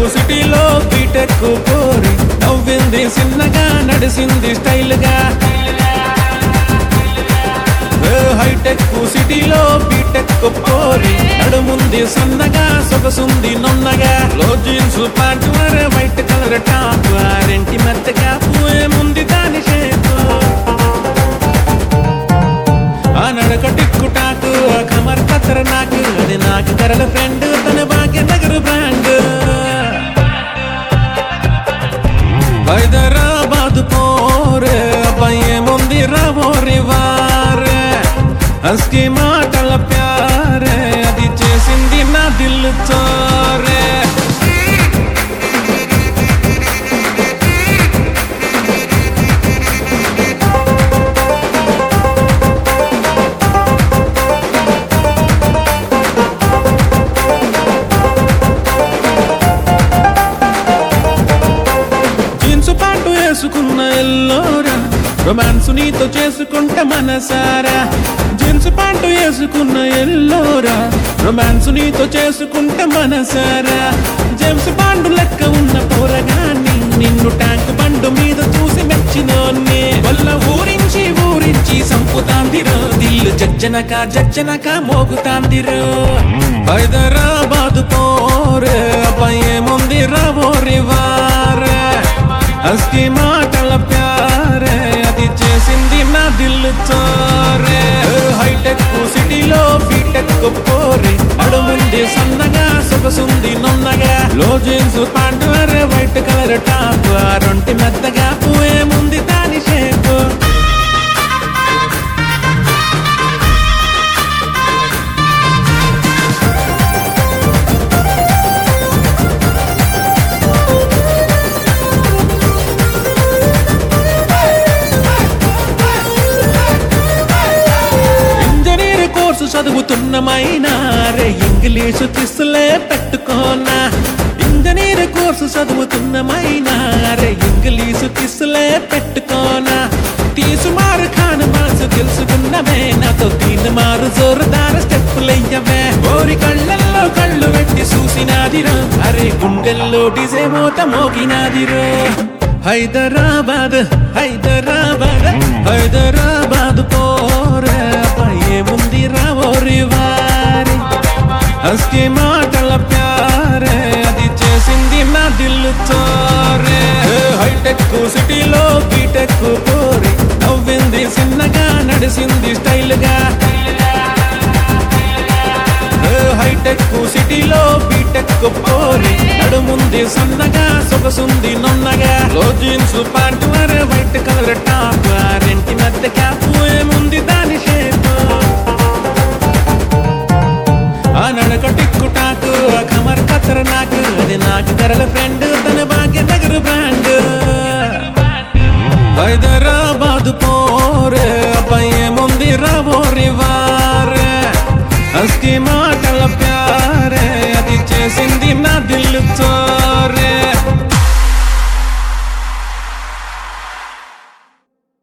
సిటీలో బీటెక్ కోరి నవ్వింది చిన్నగా నడిసింది స్టైల్ గా హైటెక్ సిటీలో బీటెక్ పోరి నడుముంది సన్నగా సొగసుంది నొన్నగా లో జీన్స్ ప్యాంట్ వరే వైట్ కలర్ టాప్ రెంటి మెత్తగా ముంది దాని షేప్ ఆ నడక టిక్కు టాకు ఆ కమర్ కత్తర నాకు అది నాకు కరల ఫ్రెండ్ తన భాగ్యనగర్ బ్రాండ్ హైదరాబాద్ పోరే అబ్బాయి ముంది రావోరి వారే హస్కి మాటల ప్యారే అది చేసింది నా దిల్లు చోరే జీన్స్ ప్యాంటు వేసుకున్న ఎల్లోరా రొమాన్స్ నీతో చేసుకుంటే మనసారా జీన్స్ ప్యాంటు వేసుకున్న ఎల్లోరా రొమాన్స్ నీతో చేసుకుంటే మనసారా జేమ్స్ బాండు లెక్క ఉన్న పోరగాన్ని నిన్ను ట్యాంక్ బండు మీద చూసి మెచ్చినోన్ని వల్ల ఊరించి ఊరించి సంపుతాందిరో దిల్లు జజ్జనక జజ్జనక మోగుతాందిరో హైదరాబాద్ పోరే అబ్బాయి ముంది రావోరి వారే హస్కి మాటల ప్యారే అది చేసింది నా దిల్లు చోరే హైటెక్ సిటీలో బీటెక్ పోరే అడుముంది సన్నగా సొగసుంది నొన్నగా లో జీన్స్ ప్యాంట్ వేరే వైట్ కలర్ టాప్ ఆ రొంటి మెత్తగా ముంది దాని షేప్ ఇంజనీర్ కోర్సు చదువుతున్నమైనా రే ఇంగ్లీషు కిస్సులే పెట్టుకోనా ఇంజనీర్ కోర్సు చదువుతున్నమైనా రే ఇంగ్లీషు కిస్సులే పెట్టుకోనా తీసుమారు కాను మనసు తెలుసుకున్నవే నాతో దీని మారు జోరుదార స్టెప్పులయ్యవే ఓరి కళ్ళల్లో కళ్ళు పెట్టి చూసినాదిరో అరే గుండెల్లో డిజే మోత మోగినాదిరో హైదరాబాద్ హైదరాబాద్ హైదరాబాద్ పోరే పయ్యే ముంది రావోరి వారి హస్కి మాటల ప్యారే అది చేసింది నా దిల్లు చోరే హైటెక్ సిటీలో బీటెక్ పోరి నవ్వింది చిన్నగా నడిసింది స్టైల్ గా హైటెక్ సిటీలో బీటెక్ పోరి నడుముంది సన్నగా సొగసుంది నొన్నగా లో జీన్స్ ప్యాంటు